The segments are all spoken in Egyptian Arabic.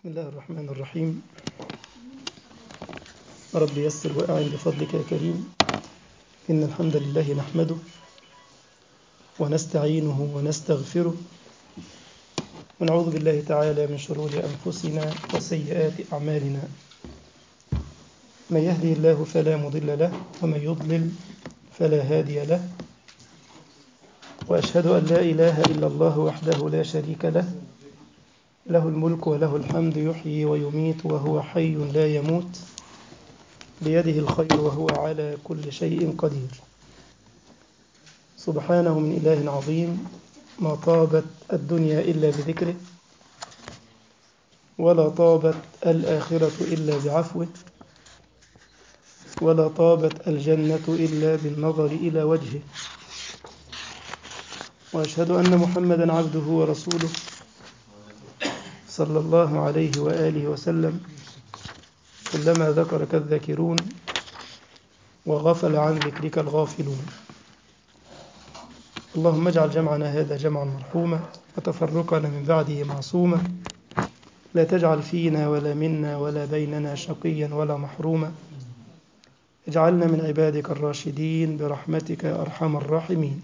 بسم الله الرحمن الرحيم رب يسر وأعن بفضلك يا كريم إن الحمد لله نحمده ونستعينه ونستغفره ونعوذ بالله تعالى من شرور أنفسنا وسيئات أعمالنا من يهده الله فلا مضل له ومن يضلل فلا هادي له وأشهد أن لا إله إلا الله وحده لا شريك له له الملك وله الحمد يحيي ويميت وهو حي لا يموت بيده الخير وهو على كل شيء قدير سبحانه من إله عظيم ما طابت الدنيا إلا بذكره ولا طابت الآخرة إلا بعفوه ولا طابت الجنة إلا بالنظر إلى وجهه وأشهد أن محمدا عبده ورسوله صلى الله عليه وآله وسلم كلما ذكرك الذاكرون وغفل عن ذكرك الغافلون اللهم اجعل جمعنا هذا جمعا مرحوما وتفرقنا من بعده معصوما لا تجعل فينا ولا منا ولا بيننا شقيا ولا محروما اجعلنا من عبادك الراشدين برحمتك يا أرحم الراحمين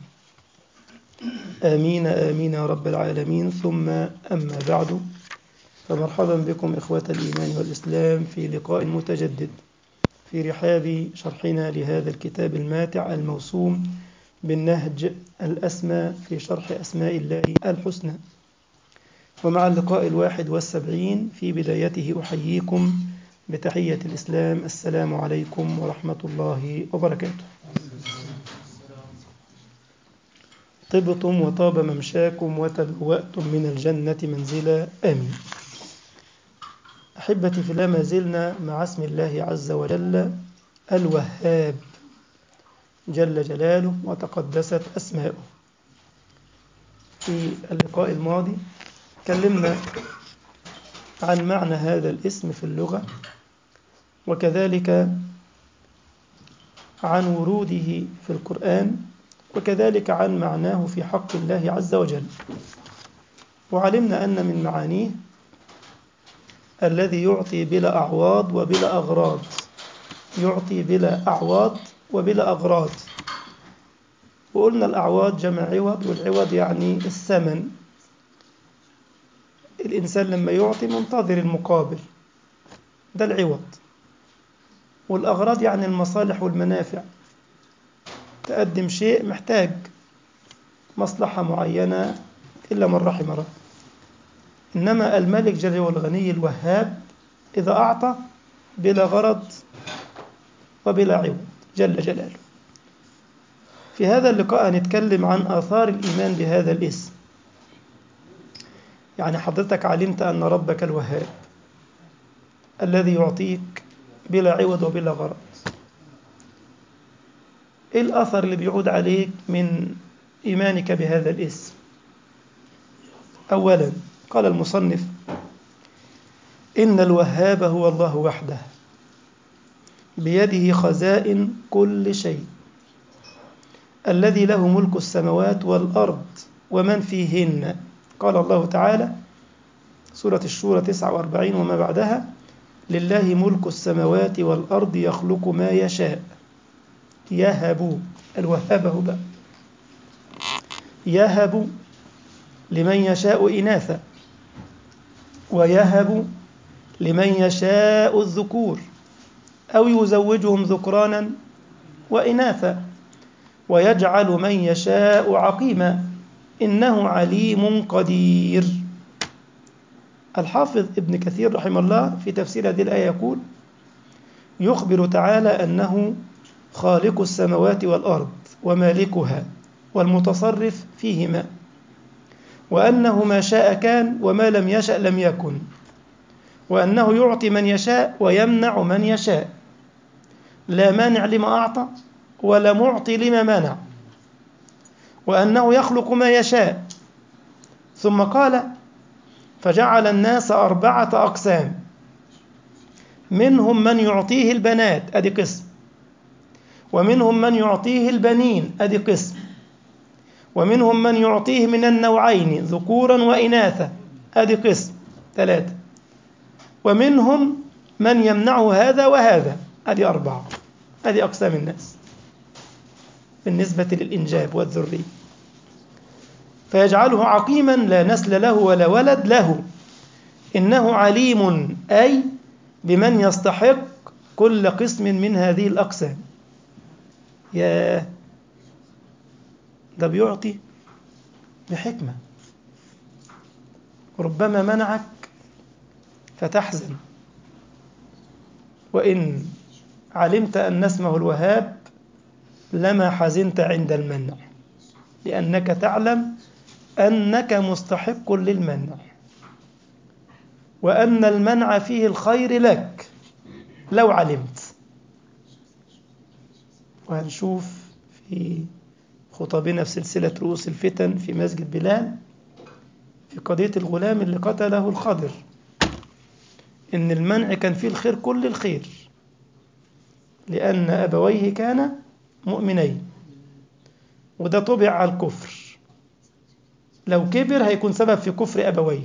آمين آمين يا رب العالمين ثم أما بعد فمرحبا بكم إخوة الإيمان والإسلام في لقاء متجدد في رحاب شرحنا لهذا الكتاب الماتع الموسوم بالنهج الأسمى في شرح أسماء الله الحسنى ومع اللقاء الواحد والسبعين في بدايته أحييكم بتحية الإسلام السلام عليكم ورحمة الله وبركاته طبتم وطاب ممشاكم وتبوأتم من الجنة منزلا آمين أحبتي في الله ما زلنا مع اسم الله عز وجل الوهاب جل جلاله وتقدست أسماؤه في اللقاء الماضي تكلمنا عن معنى هذا الاسم في اللغة وكذلك عن وروده في القرآن وكذلك عن معناه في حق الله عز وجل وعلمنا أن من معانيه الذي يعطي بلا أعواض وبلا أغراض يعطي بلا أعواض وبلا أغراض وقلنا الأعواض جمع عوض والعوض يعني الثمن الإنسان لما يعطي منتظر المقابل ده العوض والأغراض يعني المصالح والمنافع تقدم شيء محتاج مصلحة معينة إلا من رحم رب إنما الملك جل والغني الوهاب إذا أعطى بلا غرض وبلا عوض جل جلاله في هذا اللقاء هنتكلم عن آثار الإيمان بهذا الاسم يعني حضرتك علمت أن ربك الوهاب الذي يعطيك بلا عوض وبلا غرض إيه الأثر اللي بيعود عليك من إيمانك بهذا الاسم أولا قال المصنف إن الوهاب هو الله وحده بيده خزائن كل شيء الذي له ملك السماوات والأرض ومن فيهن قال الله تعالى سورة الشورى 49 وما بعدها لله ملك السماوات والأرض يخلق ما يشاء يهب الوهابه بقى يهب لمن يشاء إناثا ويهب لمن يشاء الذكور أو يزوجهم ذكرانا وإناثا ويجعل من يشاء عقيما إنه عليم قدير الحافظ ابن كثير رحمه الله في تفسير هذه الآية يقول يخبر تعالى أنه خالق السماوات والأرض ومالكها والمتصرف فيهما وأنه ما شاء كان وما لم يشأ لم يكن وأنه يعطي من يشاء ويمنع من يشاء لا مانع لما أعطى ولا معطي لما منع وأنه يخلق ما يشاء ثم قال فجعل الناس أربعة أقسام منهم من يعطيه البنات أدي قسم ومنهم من يعطيه البنين أدي قسم ومنهم من يعطيه من النوعين ذكورا وإناثا أدي قسم ثلاثة ومنهم من يمنعه هذا وهذا هذه أربعة هذه أقسام الناس بالنسبة للإنجاب والذرية فيجعله عقيما لا نسل له ولا ولد له إنه عليم أي بمن يستحق كل قسم من هذه الأقسام يا ده بيعطي بحكمة ربما منعك فتحزن وإن علمت أن اسمه الوهاب لما حزنت عند المنع لأنك تعلم أنك مستحق للمنع وأن المنع فيه الخير لك لو علمت وهنشوف في خطبنا في سلسلة رؤوس الفتن في مسجد بلال في قضية الغلام اللي قتله الخضر إن المنع كان فيه الخير كل الخير لأن أبويه كان مؤمنين وده طبع على الكفر لو كبر هيكون سبب في كفر أبويه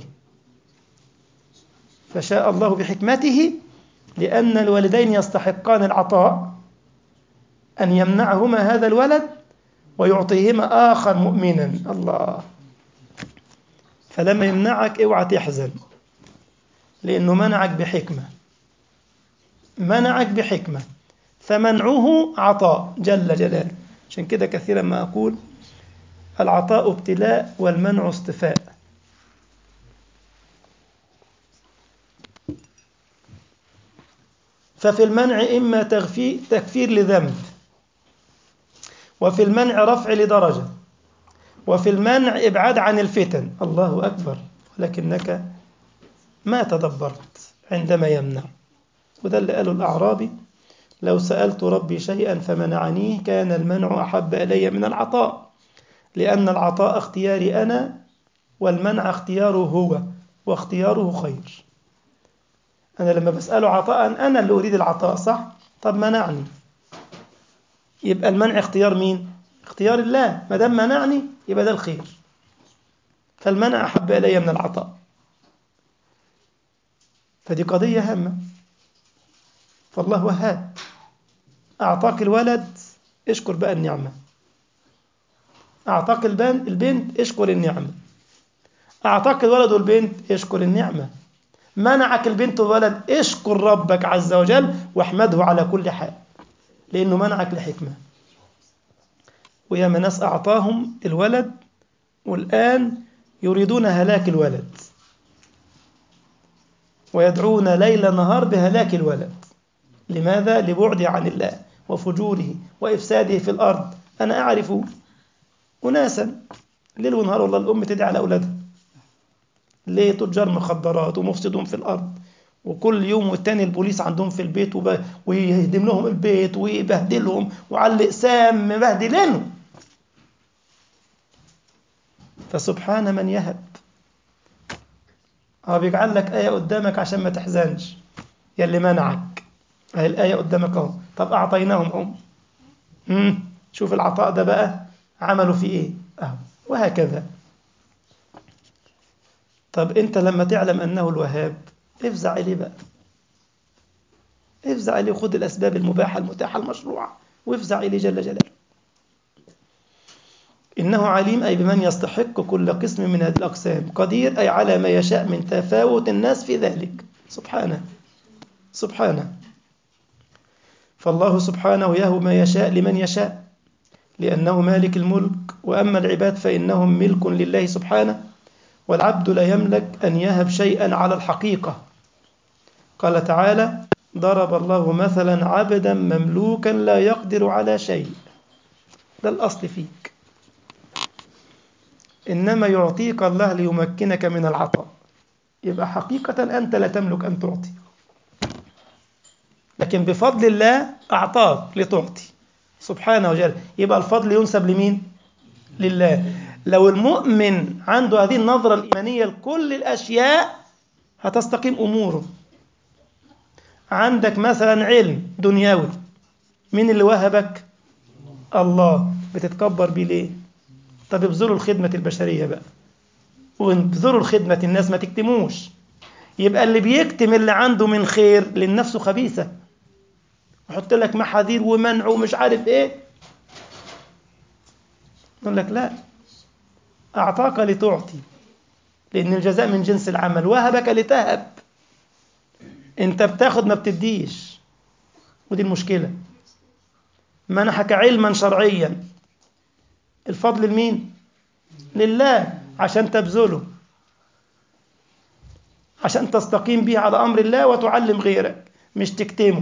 فشاء الله بحكمته لأن الوالدين يستحقان العطاء أن يمنعهما هذا الولد ويعطيهما آخر مؤمنا الله فلما يمنعك اوعى تحزن لأنه منعك بحكمة منعك بحكمة فمنعه عطاء جل جلاله عشان كده كثيرا ما أقول العطاء ابتلاء والمنع اصطفاء ففي المنع إما تغفي تكفير لذنب وفي المنع رفع لدرجة وفي المنع إبعاد عن الفتن الله أكبر ولكنك ما تدبرت عندما يمنع وده اللي قاله الأعرابي لو سألت ربي شيئا فمنعنيه كان المنع أحب إلي من العطاء لأن العطاء اختياري أنا والمنع اختياره هو واختياره خير أنا لما بسأله عطاء أنا اللي أريد العطاء صح؟ طب منعني يبقى المنع اختيار مين؟ اختيار الله ما دام منعني يبقى ده الخير فالمنع أحب إلي من العطاء فدي قضية هامة فالله وهاب أعطاك الولد اشكر بقى النعمة أعطاك البنت اشكر النعمة أعطاك الولد والبنت اشكر النعمة منعك البنت والولد اشكر ربك عز وجل واحمده على كل حال لأنه منعك لحكمة وياما ناس أعطاهم الولد والآن يريدون هلاك الولد ويدعون ليل نهار بهلاك الولد لماذا؟ لبعده عن الله وفجوره وإفساده في الأرض أنا أعرف أناسا ليل ونهار والله الأم تدعي على أولادها ليه تجار مخدرات ومفسدون في الأرض وكل يوم والتاني البوليس عندهم في البيت وب... ويهدم لهم البيت ويبهدلهم وعلى الأقسام مبهدلينهم فسبحان من يهب هو بيجعل لك آية قدامك عشان ما تحزنش يا اللي منعك هاي الآية قدامك اهو طب أعطيناهم هم شوف العطاء ده بقى عملوا فيه إيه أهو وهكذا طب أنت لما تعلم أنه الوهاب افزع إليه بقى افزع إليه خذ الأسباب المباحة المتاحة المشروعة وافزع إليه جل جلاله إنه عليم أي بمن يستحق كل قسم من هذه الأقسام قدير أي على ما يشاء من تفاوت الناس في ذلك سبحانه سبحانه فالله سبحانه يهب ما يشاء لمن يشاء لأنه مالك الملك وأما العباد فإنهم ملك لله سبحانه والعبد لا يملك أن يهب شيئا على الحقيقة قال تعالى ضرب الله مثلا عبدا مملوكا لا يقدر على شيء ده الأصل فيك إنما يعطيك الله ليمكنك من العطاء يبقى حقيقة أنت لا تملك أن تعطي لكن بفضل الله أعطاك لتعطي سبحانه وجل يبقى الفضل ينسب لمين؟ لله لو المؤمن عنده هذه النظرة الإيمانية لكل الأشياء هتستقيم أموره عندك مثلا علم دنيوي مين اللي وهبك؟ الله بتتكبر بيه ليه؟ طب ابذلوا الخدمة البشرية بقى وابذلوا الخدمة الناس ما تكتموش يبقى اللي بيكتم اللي عنده من خير للنفس خبيثة يحط لك محاذير ومنع ومش عارف ايه يقول لك لا أعطاك لتعطي لأن الجزاء من جنس العمل وهبك لتهب أنت بتاخد ما بتديش ودي المشكلة منحك علما شرعيا الفضل لمين؟ لله عشان تبذله عشان تستقيم به على أمر الله وتعلم غيرك مش تكتمه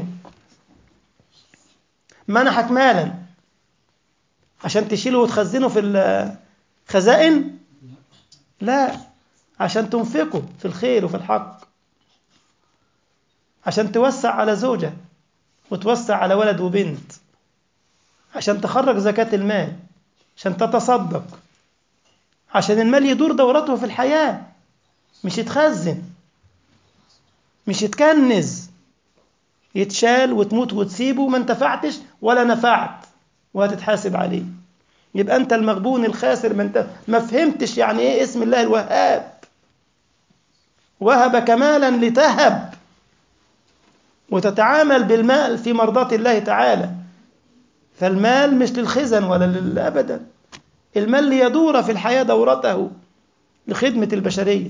منحك مالا عشان تشيله وتخزنه في الخزائن لا عشان تنفقه في الخير وفي الحق عشان توسع على زوجة وتوسع على ولد وبنت عشان تخرج زكاة المال عشان تتصدق عشان المال يدور دورته في الحياة مش يتخزن مش يتكنز يتشال وتموت وتسيبه وما انتفعتش ولا نفعت وهتتحاسب عليه يبقى انت المغبون الخاسر ما انت ما فهمتش يعني ايه اسم الله الوهاب وهب كمالا لتهب وتتعامل بالمال في مرضاة الله تعالى فالمال مش للخزن ولا للأبدا المال ليدور في الحياة دورته لخدمة البشرية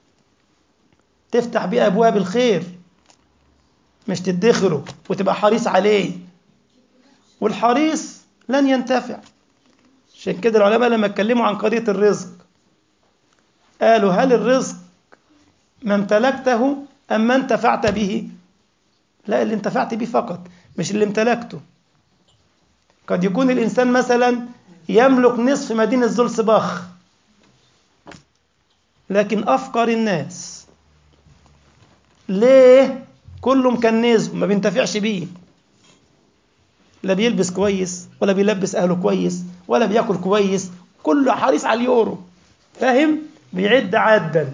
تفتح بيه أبواب الخير مش تدخره وتبقى حريص عليه والحريص لن ينتفع عشان كده العلماء لما اتكلموا عن قضية الرزق قالوا هل الرزق ما امتلكته أم ما انتفعت به لا اللي انتفعت به فقط مش اللي امتلكته قد يكون الإنسان مثلا يملك نصف مدينة زولسباخ لكن أفقر الناس ليه كله مكنزه ما بينتفعش بيه لا بيلبس كويس ولا بيلبس أهله كويس ولا بياكل كويس كله حريص على اليورو فاهم بيعد عدا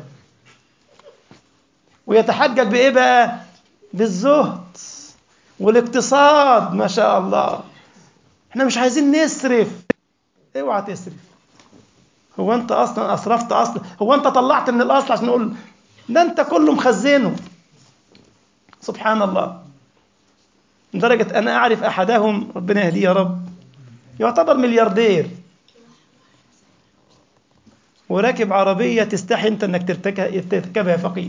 ويتحجج بإيه بقى بالزهد والاقتصاد ما شاء الله احنا مش عايزين نصرف اوعى تصرف هو انت اصلا اسرفت اصلا هو انت طلعت من الاصل عشان نقول ده انت كله مخزنه سبحان الله لدرجة أنا أعرف أحدهم ربنا يهديه يا رب يعتبر ملياردير وراكب عربية تستحي أنت أنك تركبها يا فقير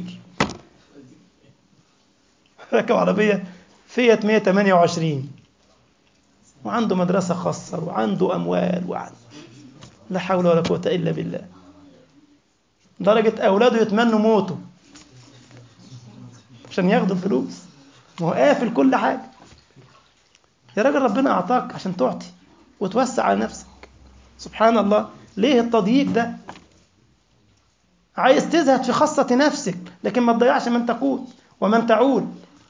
راكب عربية فيت 128 وعنده مدرسة خاصة وعنده أموال وعنده لا حول ولا قوة إلا بالله درجة أولاده يتمنوا موته عشان ياخدوا الفلوس ما هو قافل كل حاجة يا راجل ربنا أعطاك عشان تعطي وتوسع على نفسك سبحان الله ليه التضييق ده عايز تزهد في خاصة نفسك لكن ما تضيعش من تقود ومن تعول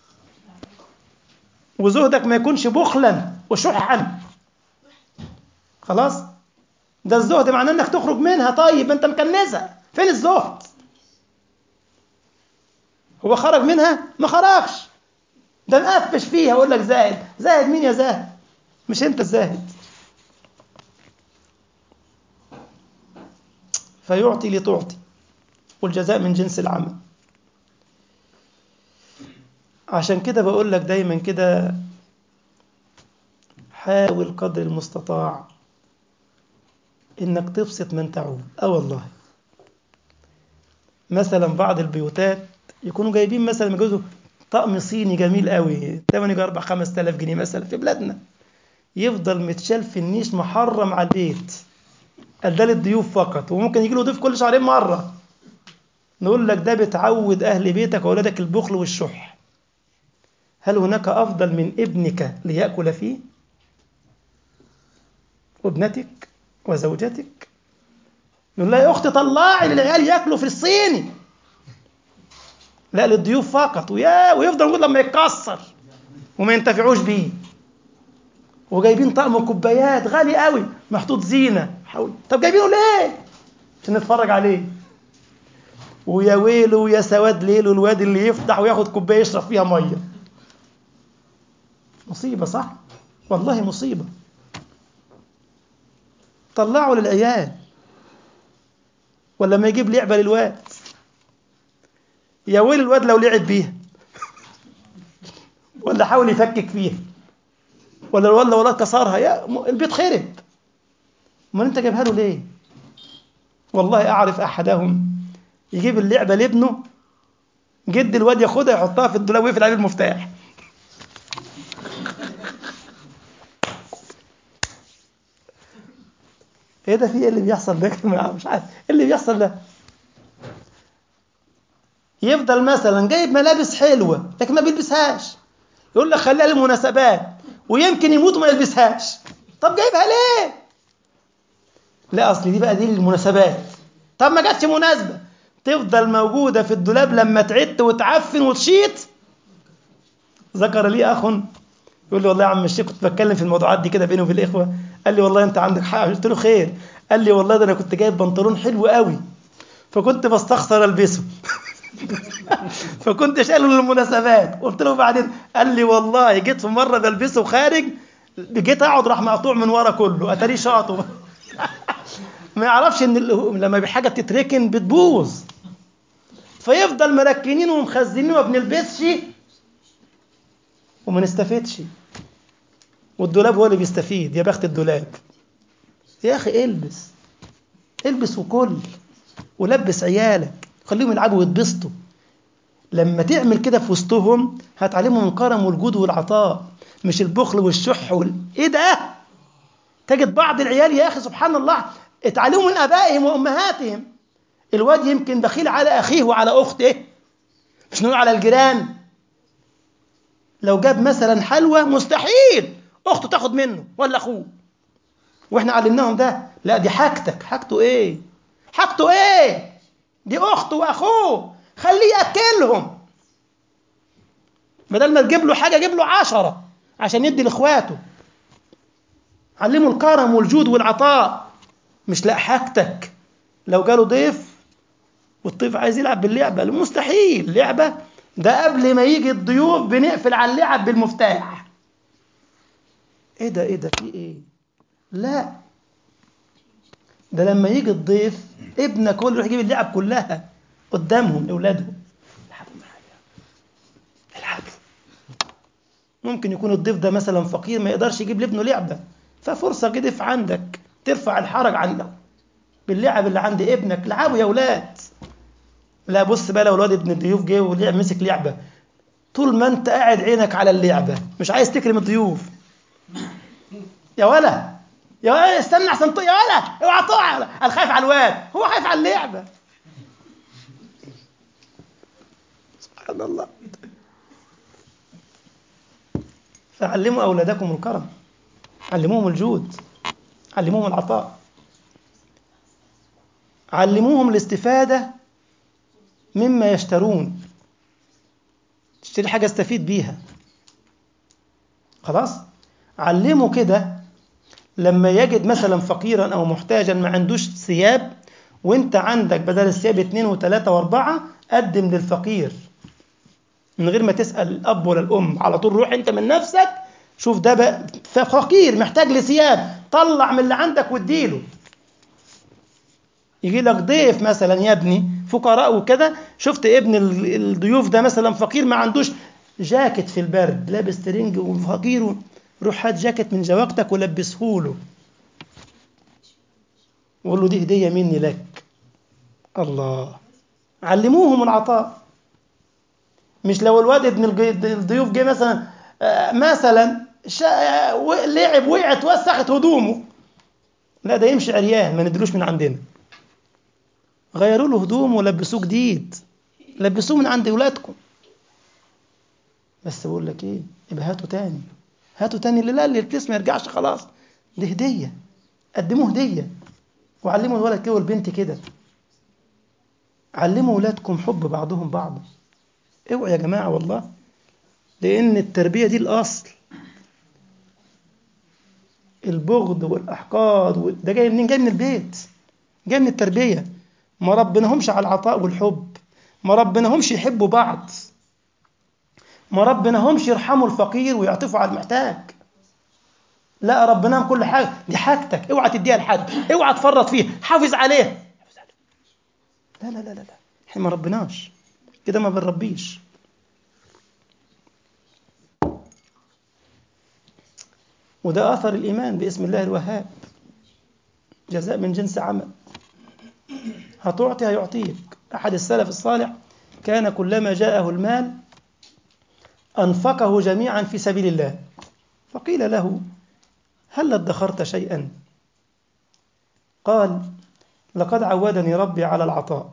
وزهدك ما يكونش بخلا وشحا خلاص ده الزهد معناه انك تخرج منها طيب انت مكنزها فين الزهد هو خرج منها ما خرجش ده مقفش فيها اقول لك زاهد زاهد مين يا زاهد مش انت الزاهد فيعطي لتعطي والجزاء من جنس العمل عشان كده بقول لك دايما كده حاول قدر المستطاع انك تبسط من تعول اه والله مثلا بعض البيوتات يكونوا جايبين مثلا يجوزوا طقم صيني جميل قوي ثمنه يجي 4 5000 جنيه مثلا في بلادنا يفضل متشال في النيش محرم على البيت قال ده للضيوف فقط وممكن يجي له ضيف كل شهرين مره نقول لك ده بتعود اهل بيتك واولادك البخل والشح هل هناك افضل من ابنك ليأكل فيه وابنتك وزوجتك نقول لها يا اختي طلعي للعيال ياكلوا في الصيني لا للضيوف فقط ويا ويفضل يقول لما يتكسر وما ينتفعوش بيه وجايبين طقم كوبايات غالي قوي محطوط زينه حول طب جايبينه ليه عشان نتفرج عليه ويا ويله ويا سواد ليله الواد اللي يفتح وياخد كوبايه يشرب فيها ميه مصيبه صح والله مصيبه طلعوا للعيال ولا ما يجيب لعبه للواد يا ويل الواد لو لعب بيها ولا حاول يفكك فيها ولا الواد لو الواد كسرها يا م- البيت خرب امال انت جايبها له ليه والله اعرف احدهم يجيب اللعبه لابنه جد الواد ياخدها يحطها في الدولاب ويقفل عليه المفتاح ايه ده في ايه اللي بيحصل ده يا جماعه مش عارف ايه اللي بيحصل ده يفضل مثلا جايب ملابس حلوه لكن ما بيلبسهاش يقول لك خليها للمناسبات ويمكن يموت وما يلبسهاش طب جايبها ليه لا اصل دي بقى دي للمناسبات طب ما جاتش مناسبه تفضل موجوده في الدولاب لما تعت وتعفن وتشيط ذكر لي اخ يقول لي والله يا عم الشيخ كنت بتكلم في الموضوعات دي كده بيني وبين الاخوه قال لي والله انت عندك حق قلت له خير قال لي والله ده انا كنت جايب بنطلون حلو قوي فكنت بستخسر البسه فكنت شايله للمناسبات قلت له بعدين قال لي والله جيت في مره بلبسه وخارج جيت اقعد راح مقطوع من ورا كله اتاريه شاطه ما يعرفش ان ال- لما حاجه بتتركن بتبوظ فيفضل مركنين ومخزنين وما بنلبسش وما نستفدش والدولاب هو اللي بيستفيد يا بخت الدولاب يا اخي البس البس وكل ولبس عيالك خليهم يلعبوا ويتبسطوا لما تعمل كده في وسطهم هتعلمهم الكرم والجود والعطاء مش البخل والشح وال... ايه ده تجد بعض العيال يا اخي سبحان الله اتعلموا من ابائهم وامهاتهم الواد يمكن بخيل على اخيه وعلى اخته مش نقول على الجيران لو جاب مثلا حلوى مستحيل اخته تاخد منه ولا اخوه واحنا علمناهم ده لا دي حاجتك حاجته ايه حاجته ايه دي اخته واخوه خليه ياكلهم بدل ما تجيب له حاجه جيب له عشرة عشان يدي لاخواته علمه الكرم والجود والعطاء مش لا حاجتك لو جاله ضيف والضيف عايز يلعب باللعبه مستحيل لعبه ده قبل ما يجي الضيوف بنقفل على اللعب بالمفتاح ايه ده ايه ده في ايه لا ده لما يجي الضيف ابنك هو اللي يروح يجيب اللعب كلها قدامهم لاولادهم العبوا معايا العبوا ممكن يكون الضيف ده مثلا فقير ما يقدرش يجيب لابنه لعبه ففرصه جدف عندك ترفع الحرج عنه باللعب اللي عند ابنك لعبوا يا اولاد لا بص بقى لو الواد ابن الضيوف جه ولعب مسك لعبه طول ما انت قاعد عينك على اللعبه مش عايز تكرم الضيوف يا ولا يا ولا استنى احسن طو- يا ولا اوعى تقع انا خايف على الواد هو خايف على اللعبه سبحان الله فعلموا اولادكم الكرم علموهم الجود علموهم العطاء علموهم الاستفاده مما يشترون تشتري حاجة استفيد بيها خلاص علمه كده لما يجد مثلا فقيرا أو محتاجا ما عندوش ثياب وانت عندك بدل الثياب اتنين وتلاتة واربعة قدم للفقير من غير ما تسأل الأب ولا الأم على طول روح انت من نفسك شوف ده بقى فقير محتاج لثياب طلع من اللي عندك واديله يجي لك ضيف مثلا يا ابني فقراء وكده شفت ابن ال- الضيوف ده مثلا فقير ما عندوش جاكيت في البرد لابس ترنج وفقير و- روح هات جاكيت من جواكتك ولبسه له وقول له دي هدية مني لك الله علموهم العطاء مش لو الواد ابن الج- الضيوف جه مثلا آه، مثلا شا- و- لعب وقعت وسخت هدومه لا ده يمشي عريان ما ندلوش من عندنا غيروا له هدومه ولبسوه جديد لبسوه من عند ولادكم بس بقول لك ايه يبقى هاتوا تاني هاتوا تاني اللي لا اللي الكيس ما يرجعش خلاص دي هديه قدموه هديه وعلموا الولد كده والبنت كده علموا ولادكم حب بعضهم بعضا اوعوا يا جماعه والله لان التربيه دي الاصل البغض والاحقاد وال- ده جاي منين جاي من البيت جاي من التربيه ما ربناهمش على العطاء والحب ما ربناهمش يحبوا بعض ما ربناهمش يرحموا الفقير ويعطفوا على المحتاج لا ربناهم كل حاجه دي حاجتك اوعى تديها لحد اوعى تفرط فيها حافظ عليها لا لا لا لا لا احنا ما ربناش كده ما بنربيش وده أثر الإيمان باسم الله الوهاب جزاء من جنس عمل هتعطي هيعطيك أحد السلف الصالح كان كلما جاءه المال أنفقه جميعا في سبيل الله فقيل له هل ادخرت شيئا قال لقد عودني ربي على العطاء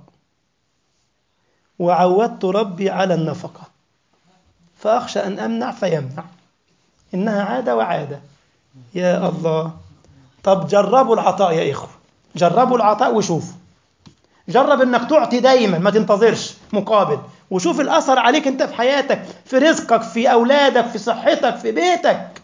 وعودت ربي على النفقة فأخشى أن أمنع فيمنع إنها عادة وعادة يا الله طب جربوا العطاء يا إخوة جربوا العطاء وشوفوا جرب انك تعطي دايما ما تنتظرش مقابل وشوف الاثر عليك انت في حياتك في رزقك في اولادك في صحتك في بيتك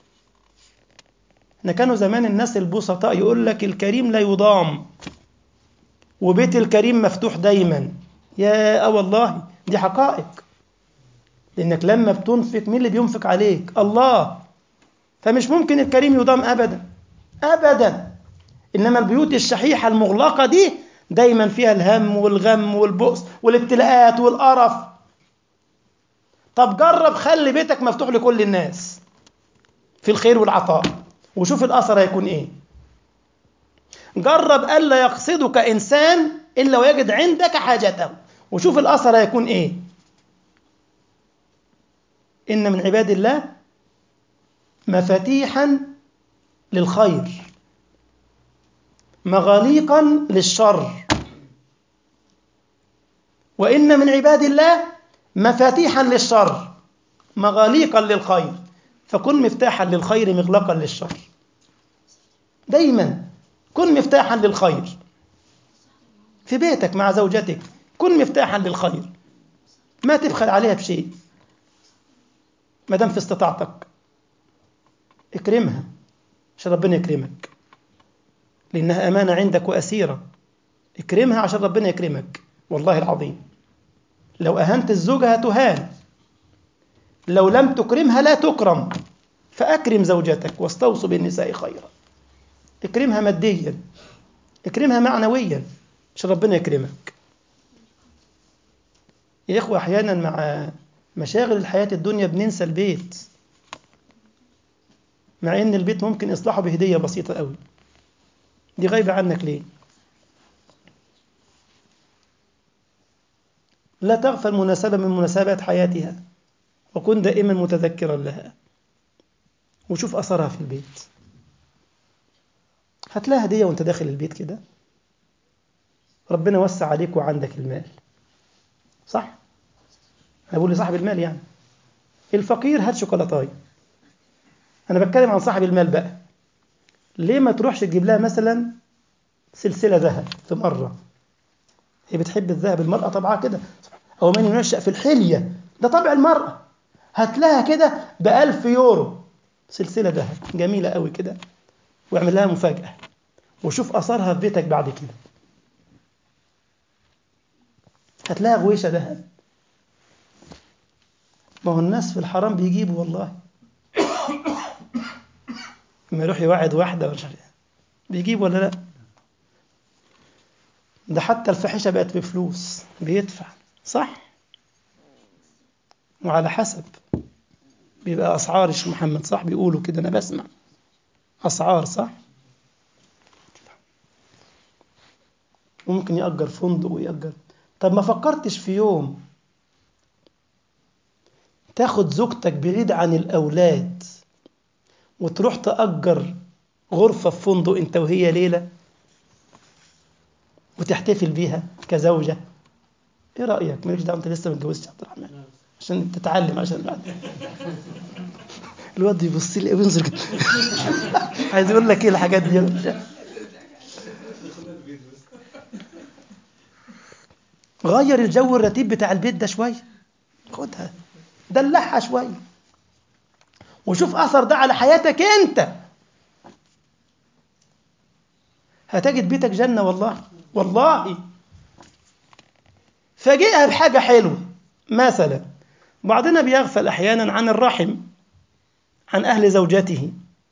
احنا كانوا زمان الناس البسطاء يقول لك الكريم لا يضام وبيت الكريم مفتوح دايما يا اه والله دي حقائق لانك لما بتنفق مين اللي بينفق عليك الله فمش ممكن الكريم يضام ابدا ابدا انما البيوت الشحيحه المغلقه دي دايما فيها الهم والغم والبؤس والابتلاءات والقرف طب جرب خلي بيتك مفتوح لكل الناس في الخير والعطاء وشوف الاثر هيكون ايه جرب الا يقصدك انسان الا ويجد عندك حاجته وشوف الاثر هيكون ايه ان من عباد الله مفاتيحا للخير مغاليقا للشر وإن من عباد الله مفاتيحا للشر مغاليقا للخير فكن مفتاحا للخير مغلقا للشر دايما كن مفتاحا للخير في بيتك مع زوجتك كن مفتاحا للخير ما تبخل عليها بشيء ما دام في استطاعتك اكرمها عشان ربنا يكرمك لأنها أمانة عندك وأسيرة اكرمها عشان ربنا يكرمك والله العظيم لو أهنت الزوجة هتهان لو لم تكرمها لا تكرم فأكرم زوجتك واستوصوا بالنساء خيرا اكرمها ماديا اكرمها معنويا عشان ربنا يكرمك يا إخوة أحيانا مع مشاغل الحياة الدنيا بننسى البيت مع إن البيت ممكن إصلاحه بهدية بسيطة قوي دي غايبة عنك ليه لا تغفل مناسبة من مناسبات حياتها وكن دائما متذكرا لها وشوف أثرها في البيت هتلاقي هدية وانت داخل البيت كده ربنا وسع عليك وعندك المال صح؟ هقول لصاحب المال يعني الفقير هات شوكولاتاي أنا بتكلم عن صاحب المال بقى ليه ما تروحش تجيب لها مثلا سلسلة ذهب في مرة هي بتحب الذهب المرأة طبعها كده أو من ينشأ في الحلية ده طبع المرأة هات لها كده بألف يورو سلسلة ذهب جميلة قوي كده واعمل لها مفاجأة وشوف أثرها في بيتك بعد كده هات لها غويشة ذهب ما هو الناس في الحرام بيجيبوا والله لما يروح يوعد واحدة ولا بيجيب ولا لا ده حتى الفاحشة بقت بفلوس بيدفع صح وعلى حسب بيبقى أسعار الشيخ محمد صح بيقولوا كده أنا بسمع أسعار صح وممكن يأجر فندق ويأجر طب ما فكرتش في يوم تاخد زوجتك بعيد عن الأولاد وتروح تأجر غرفة في فندق أنت وهي ليلة وتحتفل بيها كزوجة إيه رأيك؟ مالكش دعوة أنت لسه ما اتجوزتش عبد الرحمن عشان تتعلم عشان بعد الواد يبص لي وينظر كده عايز يقول لك ايه الحاجات دي غير الجو الرتيب بتاع البيت ده شويه خدها دلعها شويه وشوف اثر ده على حياتك انت هتجد بيتك جنه والله والله فاجئها بحاجه حلوه مثلا بعضنا بيغفل احيانا عن الرحم عن اهل زوجته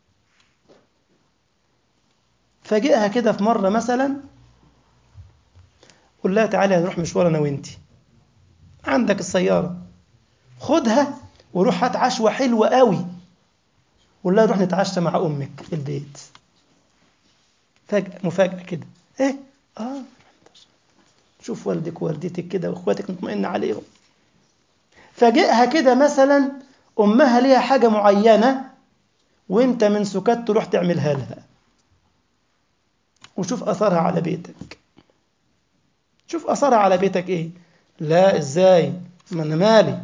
فاجئها كده في مره مثلا قول لها تعالي هنروح مشوار انا وانتي عندك السيارة خدها وروح هات عشوة حلوة قوي قول لها نروح نتعشى مع أمك في البيت فجأة مفاجأة كده إيه؟ آه شوف والدك ووالدتك كده وإخواتك مطمئن عليهم فاجئها كده مثلا أمها ليها حاجة معينة وأنت من سكات تروح تعملها لها وشوف أثرها على بيتك شوف أثرها على بيتك إيه لا إزاي ما أنا مالي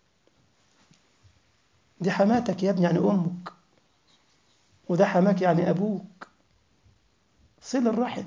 دي حماتك يا ابني يعني أمك وده حماك يعني أبوك صل الرحم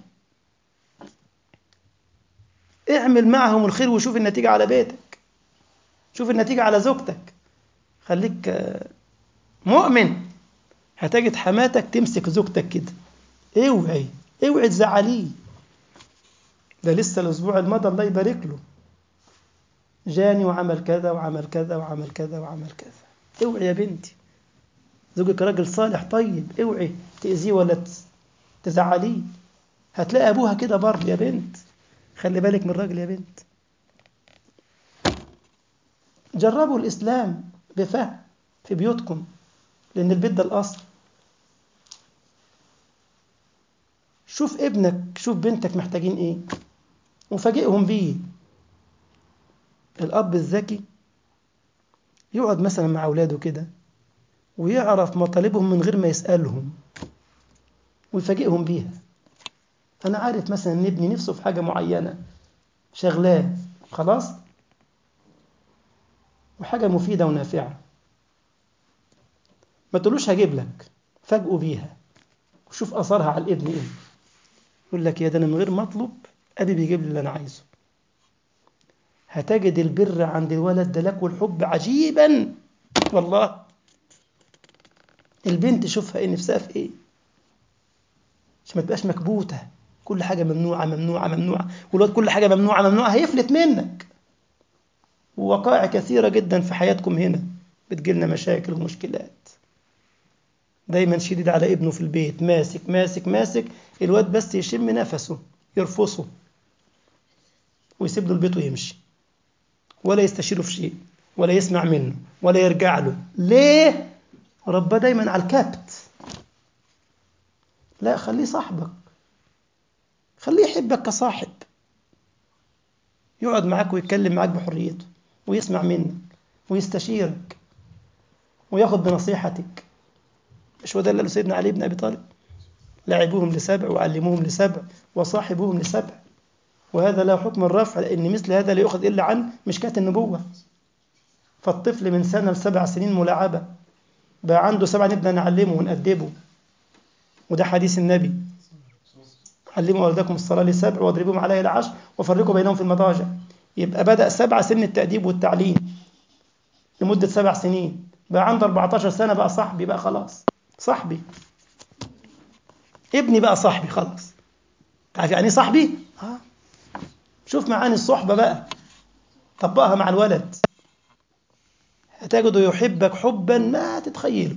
اعمل معهم الخير وشوف النتيجة على بيتك شوف النتيجة على زوجتك خليك مؤمن هتجد حماتك تمسك زوجتك كده اوعي اوعي تزعليه ده لسه الاسبوع الماضي الله يبارك له جاني وعمل كذا وعمل كذا وعمل كذا وعمل كذا اوعي يا بنتي زوجك راجل صالح طيب اوعي تأذيه ولا تزعليه هتلاقي ابوها كده بر يا بنت خلي بالك من الراجل يا بنت جربوا الإسلام بفهم في بيوتكم لأن البيت ده الأصل شوف ابنك شوف بنتك محتاجين إيه وفاجئهم بيه الأب الذكي يقعد مثلا مع أولاده كده ويعرف مطالبهم من غير ما يسألهم ويفاجئهم بيها أنا عارف مثلا إن ابني نفسه في حاجة معينة شغلاه خلاص وحاجة مفيدة ونافعة ما تقولوش هجيب لك فاجئوا بيها وشوف أثرها على الابن إيه يقول لك يا ده أنا من غير ما أطلب أبي بيجيب لي اللي أنا عايزه هتجد البر عند الولد ده لك والحب عجيبا والله البنت شوفها ايه نفسها في ايه عشان ما تبقاش مكبوته كل حاجه ممنوعه ممنوعه ممنوعه والواد كل حاجه ممنوعه ممنوعه هيفلت منك ووقائع كثيره جدا في حياتكم هنا بتجيلنا مشاكل ومشكلات دايما شديد على ابنه في البيت ماسك ماسك ماسك الواد بس يشم نفسه يرفصه ويسيب له البيت ويمشي ولا يستشيره في شيء ولا يسمع منه ولا يرجع له ليه رباه دايما على الكبت لا خليه صاحبك خليه يحبك كصاحب يقعد معاك ويتكلم معاك بحريته ويسمع منك ويستشيرك وياخذ بنصيحتك مش هو ده اللي قاله سيدنا علي بن ابي طالب لعبوهم لسبع وعلموهم لسبع وصاحبوهم لسبع وهذا لا حكم الرفع لأن مثل هذا لا يؤخذ إلا عن مشكاة النبوة فالطفل من سنة لسبع سنين ملاعبة بقى عنده سبعة نبدأ نعلمه ونأدبه وده حديث النبي علموا أولادكم الصلاة لسبع واضربوهم عليها العشر وفرقوا بينهم في المضاجع يبقى بدأ سبعة سن التأديب والتعليم لمدة سبع سنين بقى عنده 14 سنة بقى صاحبي بقى خلاص صاحبي ابني بقى صاحبي خلاص عارف يعني صاحبي؟ اه شوف معاني الصحبة بقى طبقها مع الولد هتجده يحبك حبا ما تتخيله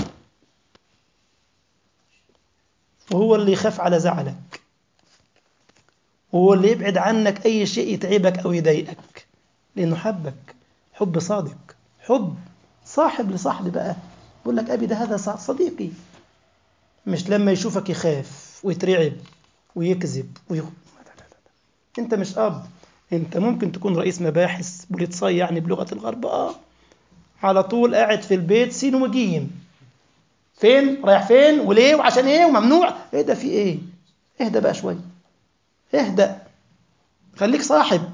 وهو اللي يخاف على زعلك وهو اللي يبعد عنك أي شيء يتعبك أو يضايقك لأنه حبك حب صادق حب صاحب لصاحبي بقى يقول لك أبي ده هذا صديقي مش لما يشوفك يخاف ويترعب ويكذب ويخ... انت مش اب انت ممكن تكون رئيس مباحث بوليتساي يعني بلغه الغرب اه على طول قاعد في البيت سين وجيم فين رايح فين وليه وعشان ايه وممنوع ايه ده في ايه اهدى بقى شويه اهدأ خليك صاحب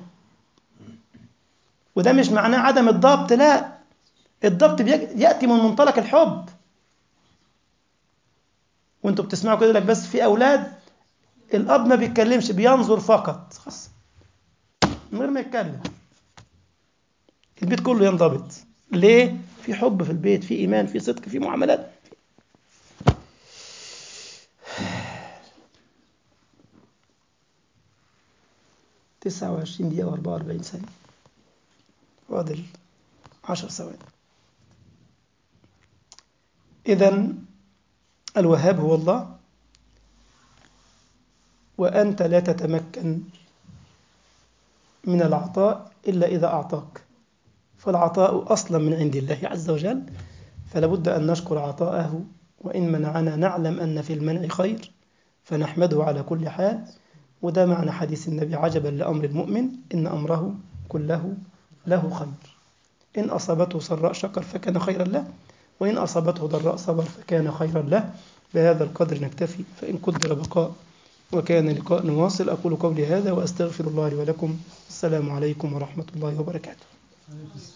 وده مش معناه عدم الضبط لا الضبط ياتي من منطلق الحب وانتوا بتسمعوا كده لك بس في اولاد الاب ما بيتكلمش بينظر فقط خلاص من غير ما يتكلم البيت كله ينضبط ليه في حب في البيت في ايمان في صدق في معاملات تسعة وعشرين دقيقة وأربعة وأربعين ثانية فاضل عشر ثواني إذا الوهاب هو الله وأنت لا تتمكن من العطاء إلا إذا أعطاك فالعطاء أصلا من عند الله عز وجل فلا بد أن نشكر عطاءه وإن منعنا نعلم أن في المنع خير فنحمده على كل حال وده معنى حديث النبي عجبا لأمر المؤمن إن أمره كله له خير إن أصابته سراء شكر فكان خيرا له وإن أصابته ضراء صبر فكان خيرا له بهذا القدر نكتفي فإن قدر بقاء وكان لقاء نواصل أقول قولي هذا وأستغفر الله لي ولكم السلام عليكم ورحمة الله وبركاته